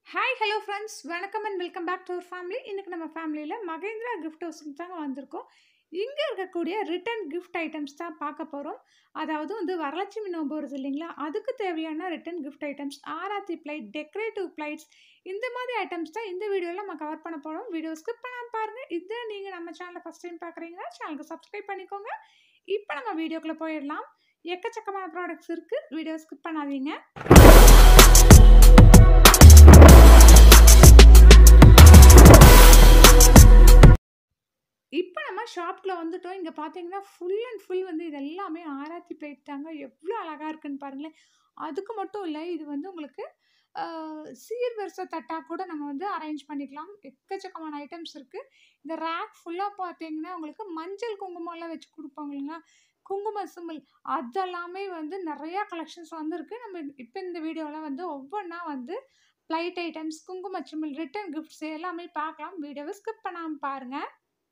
Hi hello friends வணக்கம் and welcome back to our family இன்றைக்கி நம்ம ஃபேமிலியில் மகேந்திரா கிஃப்ட் ஹவுஸுக்கு தாங்க வந்திருக்கோம் இங்கே இருக்கக்கூடிய ரிட்டன் கிஃப்ட் ஐட்டம்ஸ் தான் பார்க்க போகிறோம் அதாவது வந்து வரலட்சுமி நோம்பு வருது இல்லைங்களா அதுக்கு தேவையான return gift items aarti plate decorative plates இந்த மாதிரி ஐட்டம்ஸ் தான் இந்த வீடியோவில் நம்ம கவர் பண்ண போகிறோம் வீடியோ ஸ்கிப் பண்ணாமல் பாருங்கள் இதை நீங்கள் நம்ம சேனலில் ஃபஸ்ட் டைம் பார்க்குறீங்கன்னா சேனலுக்கு சப்ஸ்கிரைப் பண்ணிக்கோங்க இப்போ நம்ம வீடியோக்குள்ளே போயிடலாம் எக்கச்சக்கமான ப்ராடக்ட்ஸ் இருக்குது வீடியோ ஸ்கிப் பண்ணாதீங்க இப்போ நம்ம ஷாப்குள்ளே வந்துட்டோம் இங்கே பார்த்தீங்கன்னா ஃபுல் அண்ட் ஃபுல் வந்து இது எல்லாமே ஆராத்தி பிளேட் தாங்க எவ்வளோ அழகாக இருக்குன்னு பாருங்களேன் அதுக்கு மட்டும் இல்லை இது வந்து உங்களுக்கு சீர்வரிசை தட்டாக கூட நம்ம வந்து அரேஞ்ச் பண்ணிக்கலாம் எக்கச்சக்கமான ஐட்டம்ஸ் இருக்குது இந்த ரேக் ஃபுல்லாக பார்த்தீங்கன்னா உங்களுக்கு மஞ்சள் குங்குமம்லாம் வச்சு கொடுப்பாங்க இல்லைங்களா குங்கும சிம்பிள் அதெல்லாமே வந்து நிறையா கலெக்ஷன்ஸ் வந்துருக்கு நம்ம இப்போ இந்த வீடியோவில் வந்து ஒவ்வொன்றா வந்து ப்ளைட் ஐட்டம்ஸ் குங்கும சிம்பிள் ரிட்டன் கிஃப்ட்ஸ் எல்லாமே பார்க்கலாம் வீடியோவை ஸ்கிப் பண்ணாமல் பாருங்கள்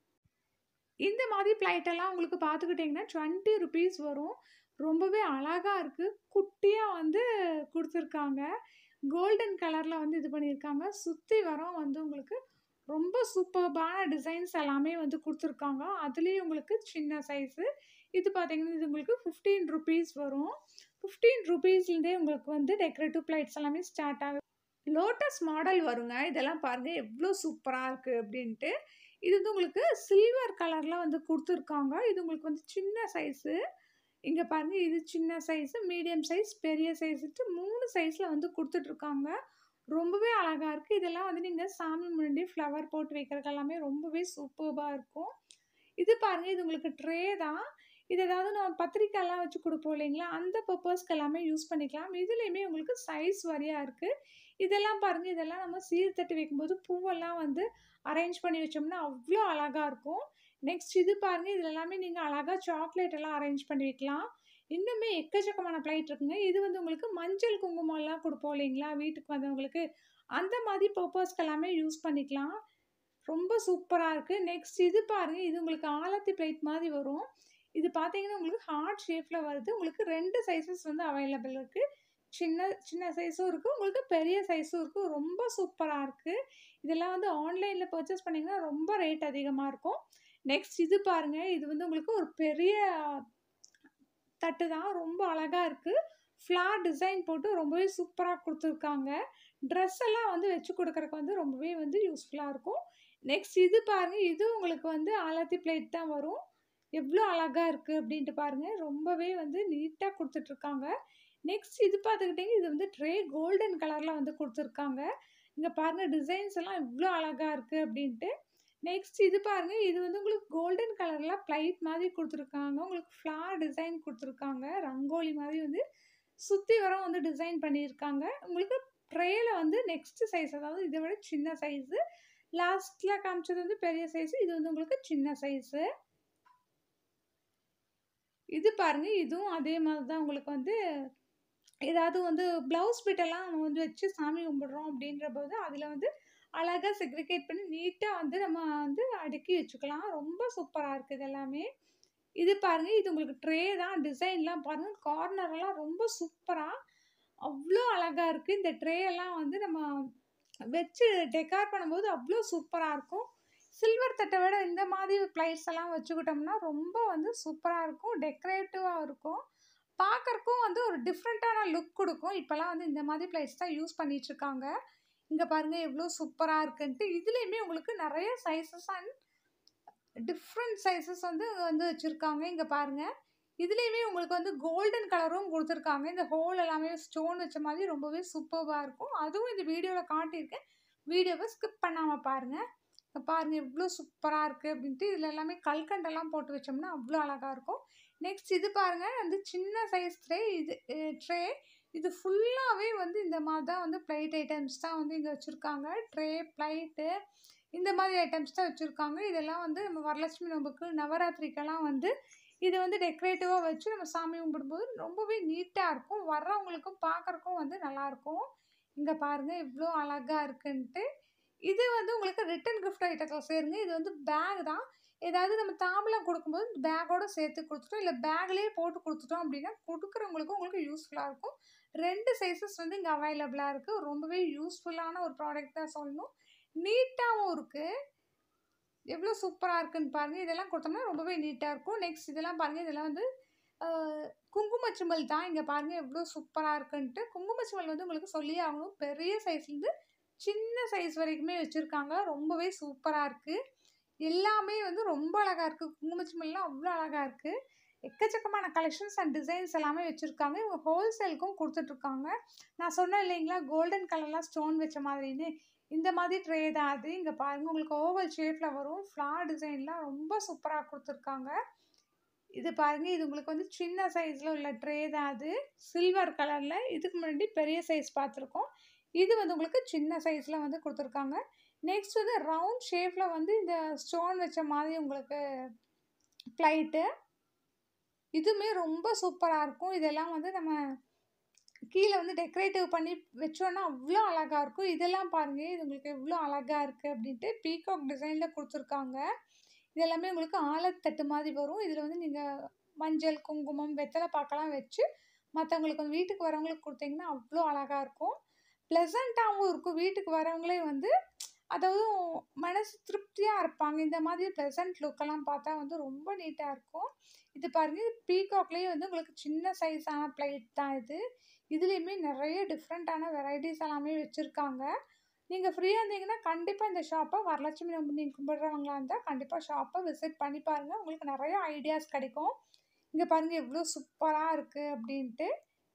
இந்த மாதிரி பிளைட்டெல்லாம் உங்களுக்கு பார்த்துக்கிட்டிங்கன்னா டுவெண்ட்டி ருபீஸ் வரும் ரொம்பவே அழகாக இருக்குது குட்டியாக வந்து கொடுத்துருக்காங்க கோல்டன் கலரில் வந்து இது பண்ணியிருக்காங்க சுற்றி வரோம் வந்து உங்களுக்கு ரொம்ப சூப்பர்பான டிசைன்ஸ் எல்லாமே வந்து கொடுத்துருக்காங்க அதுலேயும் உங்களுக்கு சின்ன சைஸு இது பார்த்தீங்கன்னா இது உங்களுக்கு ஃபிஃப்டீன் ருபீஸ் வரும் ஃபிஃப்டீன் ருபீஸ்லேருந்தே உங்களுக்கு வந்து டெக்கரேட்டிவ் பிளைட்ஸ் எல்லாமே ஸ்டார்ட் ஆகுது லோட்டஸ் மாடல் வருங்க இதெல்லாம் பாருங்கள் எவ்வளோ சூப்பராக இருக்குது அப்படின்ட்டு இது வந்து உங்களுக்கு சில்வர் கலரில் வந்து கொடுத்துருக்காங்க இது உங்களுக்கு வந்து சின்ன சைஸு இங்கே பாருங்கள் இது சின்ன சைஸு மீடியம் சைஸ் பெரிய சைஸுட்டு மூணு சைஸில் வந்து கொடுத்துட்ருக்காங்க ரொம்பவே அழகாக இருக்குது இதெல்லாம் வந்து நீங்கள் சாமி முன்னாடி ஃப்ளவர் போட்டு வைக்கிறதுக்கு எல்லாமே ரொம்பவே சூப்பர்பாக இருக்கும் இது பாருங்கள் இது உங்களுக்கு ட்ரே தான் இது ஏதாவது நம்ம பத்திரிக்கைலாம் வச்சு கொடுப்போம் இல்லைங்களா அந்த பர்பஸ்க்கு எல்லாமே யூஸ் பண்ணிக்கலாம் இதுலேயுமே உங்களுக்கு சைஸ் வரியாக இருக்குது இதெல்லாம் பாருங்கள் இதெல்லாம் நம்ம சீர்தட்டு வைக்கும்போது பூவெல்லாம் வந்து அரேஞ்ச் பண்ணி வச்சோம்னா அவ்வளோ அழகாக இருக்கும் நெக்ஸ்ட் இது பாருங்கள் இதில் எல்லாமே நீங்கள் அழகாக சாக்லேட் எல்லாம் அரேஞ்ச் பண்ணி வைக்கலாம் இன்னுமே எக்கச்சக்கமான பிளைட் இருக்குங்க இது வந்து உங்களுக்கு மஞ்சள் குங்குமம்லாம் கொடுப்போம் இல்லைங்களா வீட்டுக்கு வந்தவங்களுக்கு அந்த மாதிரி பர்பஸ்க்கு எல்லாமே யூஸ் பண்ணிக்கலாம் ரொம்ப சூப்பராக இருக்குது நெக்ஸ்ட் இது பாருங்கள் இது உங்களுக்கு ஆலத்தி பிளேட் மாதிரி வரும் இது பார்த்தீங்கன்னா உங்களுக்கு ஹார்ட் ஷேப்பில் வருது உங்களுக்கு ரெண்டு சைஸஸ் வந்து அவைலபிள் இருக்குது சின்ன சின்ன சைஸும் இருக்குது உங்களுக்கு பெரிய சைஸும் இருக்குது ரொம்ப சூப்பராக இருக்குது இதெல்லாம் வந்து ஆன்லைனில் பர்ச்சேஸ் பண்ணிங்கன்னா ரொம்ப ரேட் அதிகமாக இருக்கும் நெக்ஸ்ட் இது பாருங்கள் இது வந்து உங்களுக்கு ஒரு பெரிய தட்டு தான் ரொம்ப அழகாக இருக்குது ஃப்ளார் டிசைன் போட்டு ரொம்பவே சூப்பராக கொடுத்துருக்காங்க ட்ரெஸ் எல்லாம் வந்து வச்சு கொடுக்குறக்கு வந்து ரொம்பவே வந்து யூஸ்ஃபுல்லாக இருக்கும் நெக்ஸ்ட் இது பாருங்கள் இது உங்களுக்கு வந்து ஆலத்தி பிளேட் தான் வரும் எவ்வளோ அழகாக இருக்குது அப்படின்ட்டு பாருங்கள் ரொம்பவே வந்து நீட்டாக கொடுத்துட்ருக்காங்க நெக்ஸ்ட் இது பார்த்துக்கிட்டிங்க இது வந்து ட்ரே கோல்டன் கலரில் வந்து கொடுத்துருக்காங்க இங்கே பாருங்கள் டிசைன்ஸ் எல்லாம் இவ்வளோ அழகாக இருக்குது அப்படின்ட்டு நெக்ஸ்ட் இது பாருங்கள் இது வந்து உங்களுக்கு கோல்டன் கலரில் ப்ளைட் மாதிரி கொடுத்துருக்காங்க உங்களுக்கு ஃப்ளார் டிசைன் கொடுத்துருக்காங்க ரங்கோலி மாதிரி வந்து சுற்றி வரம் வந்து டிசைன் பண்ணியிருக்காங்க உங்களுக்கு ட்ரேயில் வந்து நெக்ஸ்ட் சைஸ் அதாவது இதை விட சின்ன சைஸு லாஸ்ட்டில் காமிச்சது வந்து பெரிய சைஸு இது வந்து உங்களுக்கு சின்ன சைஸு இது பாருங்கள் இதுவும் அதே மாதிரி தான் உங்களுக்கு வந்து ஏதாவது வந்து ப்ளவுஸ் பிட்டெல்லாம் நம்ம வந்து வச்சு சாமி கும்பிடுறோம் அப்படின்ற போது அதில் வந்து அழகாக செக்ரிகேட் பண்ணி நீட்டாக வந்து நம்ம வந்து அடுக்கி வச்சுக்கலாம் ரொம்ப சூப்பராக இருக்குது இது எல்லாமே இது பாருங்கள் இது உங்களுக்கு ட்ரே தான் டிசைன்லாம் பாருங்கள் கார்னரெல்லாம் ரொம்ப சூப்பராக அவ்வளோ அழகாக இருக்குது இந்த ட்ரே எல்லாம் வந்து நம்ம வச்சு டெக்கார் பண்ணும்போது அவ்வளோ சூப்பராக இருக்கும் சில்வர் தட்டை விட இந்த மாதிரி பிளைட்ஸ் எல்லாம் வச்சுக்கிட்டோம்னா ரொம்ப வந்து சூப்பராக இருக்கும் டெக்கரேட்டிவாக இருக்கும் பார்க்குறக்கும் வந்து ஒரு டிஃப்ரெண்ட்டான லுக் கொடுக்கும் இப்போல்லாம் வந்து இந்த மாதிரி பிளேட்ஸ் தான் யூஸ் பண்ணிகிட்ருக்காங்க இங்கே பாருங்கள் எவ்வளோ சூப்பராக இருக்குன்ட்டு இதுலேயுமே உங்களுக்கு நிறைய சைஸஸ் அண்ட் டிஃப்ரெண்ட் சைஸஸ் வந்து வந்து வச்சுருக்காங்க இங்கே பாருங்கள் இதுலேயுமே உங்களுக்கு வந்து கோல்டன் கலரும் கொடுத்துருக்காங்க இந்த ஹோல் எல்லாமே ஸ்டோன் வச்ச மாதிரி ரொம்பவே சூப்பராக இருக்கும் அதுவும் இந்த வீடியோவில் காட்டியிருக்கேன் வீடியோவை ஸ்கிப் பண்ணாமல் பாருங்கள் பாருங்கள் எவ்வளோ சூப்பராக இருக்குது அப்படின்ட்டு இதில் எல்லாமே கல்கண்டெல்லாம் போட்டு வச்சோம்னா அவ்வளோ அழகாக இருக்கும் நெக்ஸ்ட் இது பாருங்கள் வந்து சின்ன சைஸ் ட்ரே இது ட்ரே இது ஃபுல்லாகவே வந்து இந்த மாதிரி தான் வந்து பிளைட் ஐட்டம்ஸ் தான் வந்து இங்கே வச்சுருக்காங்க ட்ரே பிளைட்டு இந்த மாதிரி ஐட்டம்ஸ் தான் வச்சுருக்காங்க இதெல்லாம் வந்து நம்ம வரலட்சுமி நோம்புக்கு நவராத்திரிக்கெல்லாம் வந்து இதை வந்து டெக்கரேட்டிவாக வச்சு நம்ம சாமி கும்பிடும்போது ரொம்பவே நீட்டாக இருக்கும் வர்றவங்களுக்கும் பார்க்குறக்கும் வந்து நல்லாயிருக்கும் இங்கே பாருங்கள் இவ்வளோ அழகாக இருக்குன்ட்டு இது வந்து உங்களுக்கு ரிட்டன் கிஃப்ட் ஐட்டத்தில் சேருங்க இது வந்து பேக் தான் ஏதாவது நம்ம தாம்பூலம் கொடுக்கும்போது பேக்கோட சேர்த்து கொடுத்துட்டோம் இல்லை பேக்லேயே போட்டு கொடுத்துட்டோம் அப்படின்னா கொடுக்குறவங்களுக்கும் உங்களுக்கு யூஸ்ஃபுல்லாக இருக்கும் ரெண்டு சைஸஸ் வந்து இங்கே அவைலபிளாக இருக்குது ரொம்பவே யூஸ்ஃபுல்லான ஒரு ப்ராடக்ட் தான் சொல்லணும் நீட்டாகவும் இருக்குது எவ்வளோ சூப்பராக இருக்குன்னு பாருங்கள் இதெல்லாம் கொடுத்தோம்னா ரொம்பவே நீட்டாக இருக்கும் நெக்ஸ்ட் இதெல்லாம் பாருங்கள் இதெல்லாம் வந்து குங்குமச்சிமல் தான் இங்கே பாருங்கள் எவ்வளோ சூப்பராக இருக்குன்ட்டு குங்குமச்சிமல் வந்து உங்களுக்கு சொல்லி ஆகணும் பெரிய சைஸ்லேருந்து சின்ன சைஸ் வரைக்குமே வச்சுருக்காங்க ரொம்பவே சூப்பராக இருக்குது எல்லாமே வந்து ரொம்ப அழகாக இருக்குது குங்குமச்சிமல்லாம் அவ்வளோ அழகாக இருக்குது எக்கச்சக்கமான கலெக்ஷன்ஸ் அண்ட் டிசைன்ஸ் எல்லாமே வச்சுருக்காங்க இவங்க ஹோல்சேலுக்கும் கொடுத்துட்ருக்காங்க நான் சொன்னேன் இல்லைங்களா கோல்டன் கலர்லாம் ஸ்டோன் வச்ச மாதிரின்னு இந்த மாதிரி ட்ரே தான் அது இங்கே பாருங்கள் உங்களுக்கு ஓவல் ஷேப்பில் வரும் ஃப்ளார் டிசைன்லாம் ரொம்ப சூப்பராக கொடுத்துருக்காங்க இது பாருங்கள் இது உங்களுக்கு வந்து சின்ன சைஸில் உள்ள ட்ரே தான் அது சில்வர் கலரில் இதுக்கு முன்னாடி பெரிய சைஸ் பார்த்துருக்கோம் இது வந்து உங்களுக்கு சின்ன சைஸில் வந்து கொடுத்துருக்காங்க நெக்ஸ்ட் வந்து ரவுண்ட் ஷேப்பில் வந்து இந்த ஸ்டோன் வச்ச மாதிரி உங்களுக்கு ஃப்ளைட்டு இதுவுமே ரொம்ப சூப்பராக இருக்கும் இதெல்லாம் வந்து நம்ம கீழே வந்து டெக்கரேட்டிவ் பண்ணி வச்சோன்னா அவ்வளோ அழகாக இருக்கும் இதெல்லாம் பாருங்கள் இது உங்களுக்கு எவ்வளோ அழகாக இருக்குது அப்படின்ட்டு பீகாக் டிசைனில் கொடுத்துருக்காங்க இது எல்லாமே உங்களுக்கு ஆலத்தட்டு மாதிரி வரும் இதில் வந்து நீங்கள் மஞ்சள் குங்குமம் வெத்தலை பாக்கெல்லாம் வச்சு மற்றவங்களுக்கு வந்து வீட்டுக்கு வரவங்களுக்கு கொடுத்தீங்கன்னா அவ்வளோ அழகாக இருக்கும் ப்ளசண்ட்டாகவும் இருக்கும் வீட்டுக்கு வரவங்களே வந்து அதாவது மனசு திருப்தியாக இருப்பாங்க இந்த மாதிரி ப்ளசண்ட் லுக்கெல்லாம் பார்த்தா வந்து ரொம்ப நீட்டாக இருக்கும் இது பாருங்கள் பீகாக்லேயே வந்து உங்களுக்கு சின்ன சைஸான பிளேட் தான் இது இதுலேயுமே நிறைய டிஃப்ரெண்ட்டான வெரைட்டிஸ் எல்லாமே வச்சுருக்காங்க நீங்கள் ஃப்ரீயாக இருந்தீங்கன்னா கண்டிப்பாக இந்த ஷாப்பை வரலட்சுமி நம்பி நீங்கள் கும்பிட்றவங்களா இருந்தால் கண்டிப்பாக ஷாப்பை விசிட் பண்ணி பாருங்கள் உங்களுக்கு நிறைய ஐடியாஸ் கிடைக்கும் இங்கே பாருங்கள் எவ்வளோ சூப்பராக இருக்குது அப்படின்ட்டு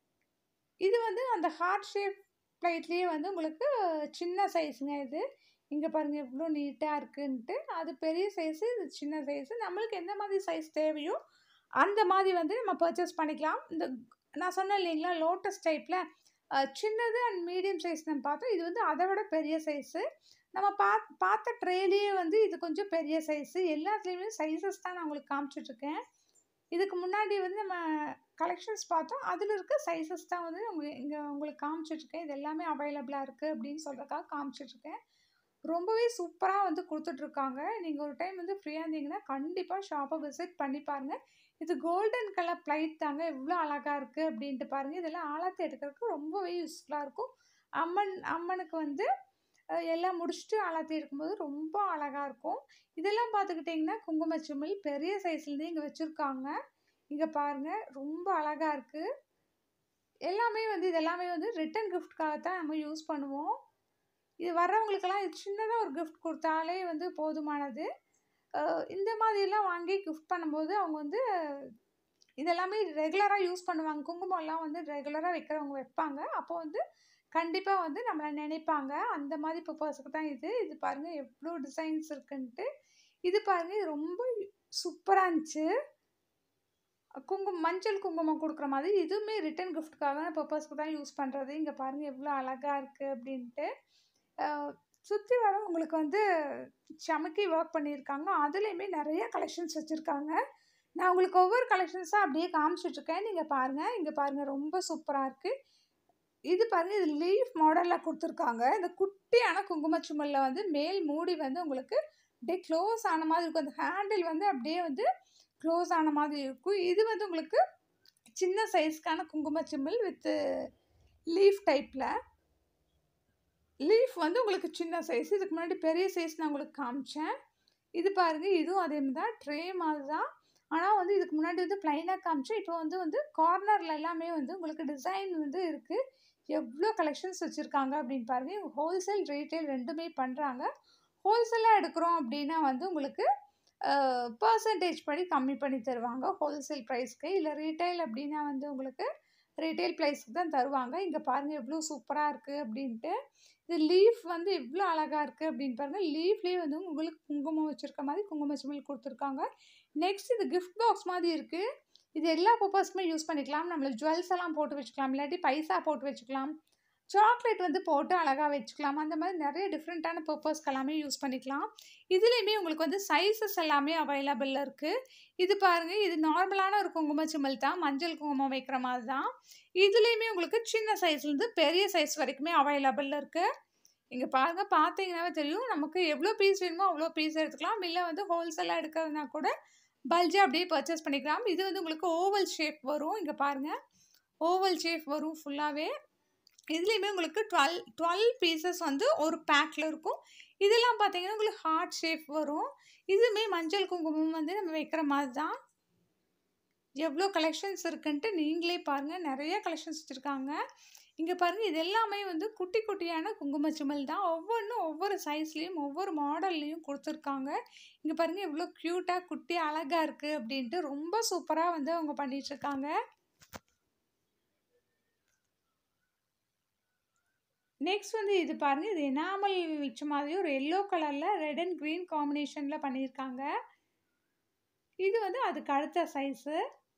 இது வந்து அந்த ஹார்ட் ஷேப் பிளேட்லேயே வந்து உங்களுக்கு சின்ன சைஸுங்க இது இங்கே பாருங்கள் எவ்வளோ நீட்டாக இருக்குன்ட்டு அது பெரிய சைஸு இது சின்ன சைஸு நம்மளுக்கு எந்த மாதிரி சைஸ் தேவையோ அந்த மாதிரி வந்து நம்ம பர்ச்சேஸ் பண்ணிக்கலாம் இந்த நான் சொன்னேன் இல்லைங்களா லோட்டஸ் டைப்பில் சின்னது அண்ட் மீடியம் சைஸ் நம்ம பார்த்தோம் இது வந்து அதை விட பெரிய சைஸு நம்ம பா பார்த்த ட்ரேலேயே வந்து இது கொஞ்சம் பெரிய சைஸு எல்லாத்துலேயுமே சைஸஸ் தான் நான் உங்களுக்கு காமிச்சிட்ருக்கேன் இதுக்கு முன்னாடி வந்து நம்ம கலெக்ஷன்ஸ் பார்த்தோம் அதில் இருக்க சைஸஸ் தான் வந்து உங்க இங்கே உங்களுக்கு காமிச்சிட்ருக்கேன் இது எல்லாமே அவைலபிளாக இருக்குது அப்படின்னு சொல்கிறக்காக காமிச்சிட்ருக்கேன் ரொம்பவே சூப்பராக வந்து கொடுத்துட்ருக்காங்க நீங்கள் ஒரு டைம் வந்து ஃப்ரீயாக இருந்தீங்கன்னா கண்டிப்பாக ஷாப்பை விசிட் பண்ணி பாருங்கள் இது கோல்டன் கலர் ப்ளைட் தாங்க எவ்வளோ அழகாக இருக்குது அப்படின்ட்டு பாருங்கள் இதெல்லாம் ஆழத்தை எடுக்கிறதுக்கு ரொம்பவே யூஸ்ஃபுல்லாக இருக்கும் அம்மன் அம்மனுக்கு வந்து எல்லாம் முடிச்சுட்டு ஆழத்தி எடுக்கும்போது ரொம்ப அழகாக இருக்கும் இதெல்லாம் பார்த்துக்கிட்டிங்கன்னா குங்குமச்சிமிழ் பெரிய சைஸ்லேருந்து இங்கே வச்சுருக்காங்க இங்கே பாருங்கள் ரொம்ப அழகாக இருக்குது எல்லாமே வந்து இதெல்லாமே வந்து ரிட்டன் கிஃப்ட்காக தான் நம்ம யூஸ் பண்ணுவோம் இது வர்றவங்களுக்கெல்லாம் இது சின்னதாக ஒரு கிஃப்ட் கொடுத்தாலே வந்து போதுமானது இந்த மாதிரிலாம் வாங்கி கிஃப்ட் பண்ணும்போது அவங்க வந்து இதெல்லாமே ரெகுலராக யூஸ் பண்ணுவாங்க குங்குமம்லாம் வந்து ரெகுலராக வைக்கிறவங்க வைப்பாங்க அப்போ வந்து கண்டிப்பாக வந்து நம்மளை நினைப்பாங்க அந்த மாதிரி பர்பஸுக்கு தான் இது இது பாருங்கள் எவ்வளோ டிசைன்ஸ் இருக்குன்ட்டு இது பாருங்கள் இது ரொம்ப சூப்பராக இருந்துச்சு குங்குமம் மஞ்சள் குங்குமம் கொடுக்குற மாதிரி இதுவுமே ரிட்டன் கிஃப்ட்டுக்காக பர்பஸ்க்கு தான் யூஸ் பண்ணுறது இங்கே பாருங்கள் எவ்வளோ அழகாக இருக்குது அப்படின்ட்டு சுற்றி வர உங்களுக்கு வந்து சமக்கி ஒர்க் பண்ணியிருக்காங்க அதுலேயுமே நிறைய கலெக்ஷன்ஸ் வச்சுருக்காங்க நான் உங்களுக்கு ஒவ்வொரு கலெக்ஷன்ஸாக அப்படியே காமிச்சிட்ருக்கேன் நீங்கள் பாருங்கள் இங்கே பாருங்கள் ரொம்ப சூப்பராக இருக்குது இது பாருங்கள் இது லீஃப் மாடலில் கொடுத்துருக்காங்க இந்த குட்டியான குங்குமச்சுமலில் வந்து மேல் மூடி வந்து உங்களுக்கு அப்படியே க்ளோஸ் ஆன மாதிரி இருக்கும் அந்த ஹேண்டில் வந்து அப்படியே வந்து க்ளோஸ் ஆன மாதிரி இருக்கும் இது வந்து உங்களுக்கு சின்ன சைஸ்க்கான குங்குமச்சிமில் வித்து லீஃப் டைப்பில் லீஃப் வந்து உங்களுக்கு சின்ன சைஸ் இதுக்கு முன்னாடி பெரிய சைஸ் நான் உங்களுக்கு காமிச்சேன் இது பாருங்கள் இதுவும் அதே மாதிரி தான் ட்ரே மாதிரி தான் ஆனால் வந்து இதுக்கு முன்னாடி வந்து ப்ளைனாக காமிச்சேன் இப்போ வந்து வந்து கார்னரில் எல்லாமே வந்து உங்களுக்கு டிசைன் வந்து இருக்குது எவ்வளோ கலெக்ஷன்ஸ் வச்சுருக்காங்க அப்படின்னு பாருங்கள் இவங்க ஹோல்சேல் ரீட்டைல் ரெண்டுமே பண்ணுறாங்க ஹோல்சேலாக எடுக்கிறோம் அப்படின்னா வந்து உங்களுக்கு பர்சன்டேஜ் படி கம்மி பண்ணி தருவாங்க ஹோல்சேல் ப்ரைஸ்க்கு இல்லை ரீட்டைல் அப்படின்னா வந்து உங்களுக்கு ரீட்டைல் ப்ரைஸ்க்கு தான் தருவாங்க இங்கே பாருங்கள் எவ்வளோ சூப்பராக இருக்குது அப்படின்ட்டு இது லீஃப் வந்து எவ்வளோ அழகாக இருக்குது அப்படின்னு பாருங்கள் லீஃப்லேயே வந்து உங்களுக்கு குங்குமம் வச்சுருக்க மாதிரி குங்கும சிமில் கொடுத்துருக்காங்க நெக்ஸ்ட் இது கிஃப்ட் பாக்ஸ் மாதிரி இருக்குது இது எல்லா பர்பஸ்க்குமே யூஸ் பண்ணிக்கலாம் நம்மள ஜுவல்ஸ் எல்லாம் போட்டு வச்சுக்கலாம் இல்லாட்டி பைசா போட்டு வச்சுக்கலாம் சாக்லேட் வந்து போட்டு அழகாக வச்சுக்கலாம் அந்த மாதிரி நிறைய டிஃப்ரெண்ட்டான பர்பஸ்க்கு எல்லாமே யூஸ் பண்ணிக்கலாம் இதுலேயுமே உங்களுக்கு வந்து சைஸஸ் எல்லாமே அவைலபிளில் இருக்குது இது பாருங்கள் இது நார்மலான ஒரு குங்குமச்சிமல் தான் மஞ்சள் குங்குமம் வைக்கிற மாதிரி தான் இதுலேயுமே உங்களுக்கு சின்ன சைஸ்லேருந்து பெரிய சைஸ் வரைக்குமே அவைலபிளில் இருக்குது இங்க பாருங்க பார்த்தீங்கன்னாவே தெரியும். நமக்கு எவ்வளோ பீஸ் வேணுமோ அவ்வளோ பீஸ் எடுத்துக்கலாம். இல்ல வந்து ஹோல்சேலா எடுக்கிறதுனா கூட பல்ஜா அப்படியே பர்ச்சேஸ் பண்ணிக்கலாம். இது வந்து உங்களுக்கு ஓவல் ஷேப் வரும். இங்க பாருங்க. ஓவல் ஷேப் வரும் ஃபுல்லாவே. இதுலயுமே உங்களுக்கு 12 12 பீசஸ் வந்து ஒரு பேக்ல இருக்கும். இதெல்லாம் பார்த்தீங்கன்னா, உங்களுக்கு ஹார்ட் ஷேப் வரும். இதுவுமே மஞ்சள் குங்குமம் வந்து நம்ம வைக்கிற மாரி தான். எவ்வளோ கலெக்ஷன்ஸ் இருக்குன்ட்டு நீங்களே பாருங்க. நெறைய கலெக்ஷன்ஸ் வச்சிருக்காங்க. இங்க பாருங்க இது எல்லாமே வந்து குட்டி குட்டியான குங்கும சிமிழ் தான். ஒவ்வொன்னும் ஒவ்வொரு சைஸ்லயும், ஒவ்வொரு மாடல்லயும் குடுத்துருக்காங்க. இங்க பாருங்க எவ்வளோ கியூட்டா, குட்டியா, அழகா இருக்கு அப்படின்ட்டு ரொம்ப சூப்பரா வந்து அவங்க பண்ணிட்டுருக்காங்க. நெக்ஸ்ட் வந்து இது பாருங்க. இது எனாமல் வச்ச மாதிரி ஒரு எல்லோ கலர்ல ரெட் அண்ட் கிரீன் காம்பினேஷன்ல பண்ணியிருக்காங்க. இது வந்து அதுக்கு அடுத்த சைஸு.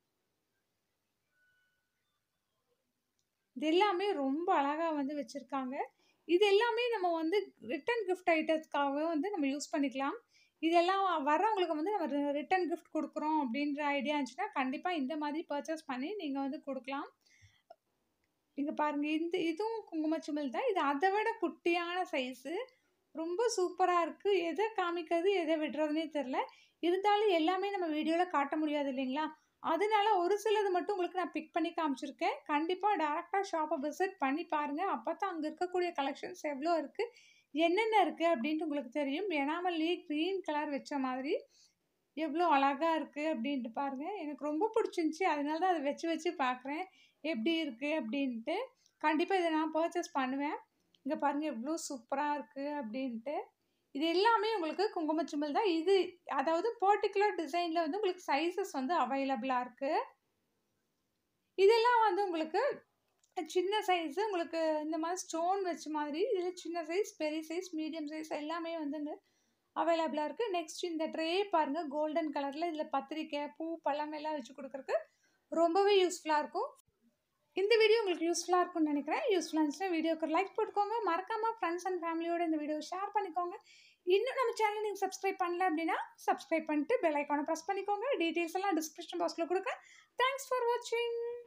இது எல்லாமே ரொம்ப அழகா வந்து வச்சிருக்காங்க. இது எல்லாமே நம்ம வந்து ரிட்டர்ன் கிஃப்ட் ஐட்டம்ஸ்க்காக வந்து நம்ம யூஸ் பண்ணிக்கலாம். இதெல்லாம் வர்றவங்களுக்கு வந்து நம்ம ரி ரிட்டர்ன் கிஃப்ட் குடுக்குறோம் அப்படின்ற ஐடியா இருந்துச்சுன்னா, கண்டிப்பா இந்த மாதிரி பர்ச்சேஸ் பண்ணி நீங்க வந்து குடுக்கலாம். இங்க பாருங்க. இந்த இதுவும் குங்கும சிமிழ் தான். இது அத விட குட்டியான சைஸு. ரொம்ப சூப்பரா இருக்கு. எத காமிக்கிறது, எத விடுறதுன்னே தெரியல. இருந்தாலும் எல்லாமே நம்ம வீடியோல காட்ட முடியாது இல்லைங்களா? அதனால ஒரு சிலது மட்டும் உங்களுக்கு நான் பிக் பண்ணி காமிச்சிருக்கேன். கண்டிப்பா டைரக்ட்டா ஷாப்ப விசிட் பண்ணி பாருங்க. அப்பதான் அங்க இருக்கக்கூடிய கலெக்ஷன்ஸ் எவ்வளோ இருக்கு, என்னென்ன இருக்கு அப்படின்ட்டு உங்களுக்கு தெரியும். எனாமல்லயே கிரீன் கலர் வச்ச மாதிரி எவ்வளோ அழகா இருக்கு அப்படின்ட்டு பாருங்க. எனக்கு ரொம்ப புடிச்சிருந்துச்சு. அதனால தான் அத வச்சு வச்சு பார்க்குறேன். எப்படி இருக்கு அப்படின்ட்டு. கண்டிப்பா இத நான் பர்ச்சேஸ் பண்ணுவேன். இங்க பாருங்க எவ்வளோ சூப்பரா இருக்கு அப்படின்ட்டு. இது எல்லாமே உங்களுக்கு குங்கும சிமிழ் தான். இது அதாவது பர்ட்டிகுலர் டிசைன்ல வந்து உங்களுக்கு சைஸஸ் வந்து அவைலபிளா இருக்கு. இதெல்லாம் வந்து உங்களுக்கு சின்ன சைஸு உங்களுக்கு இந்த மாரி ஸ்டோன் வச்ச மாதிரி, இதுல சின்ன சைஸ், பெரிய சைஸ், மீடியம் சைஸ் எல்லாமே வந்துங்க அவைலபிளா இருக்கு. நெக்ஸ்ட் இந்த ட்ரே பாருங்க கோல்டன் கலர்ல. இதுல பத்திரிக்கை, பூ, பழம் எல்லாம் வச்சு குடுக்கறக்கு ரொம்பவே யூஸ்ஃபுல்லா இருக்கும். இந்த வீடியோ உங்களுக்கு யூஸ்ஃபுல்லா இருக்கும்னு நெனைக்கிறேன். யூஸ்ஃபுல்லா இருந்துச்சுன்னா வீடியோக்கு ஒரு லைக் போட்டுக்கோங்க. மறக்காம ஃப்ரெண்ட்ஸ் அண்ட் ஃபேமிலியோட இந்த வீடியோவ ஷேர் பண்ணிக்கோங்க. இன்னும் நம்ம சேனல நீங்க சப்ஸ்கிரைப் பண்ணல அப்படின்னா, சப்ஸ்கிரைப் பண்ணிட்டு பெல் ஐகான பிரஸ் பண்ணிக்கோங்க. டீட்டெயில்ஸ் எல்லாம் டிஸ்கிரிப்ஷன் பாக்ஸ்ல குடுக்குறேன். தேங்க்ஸ் ஃபார் வாட்சிங்.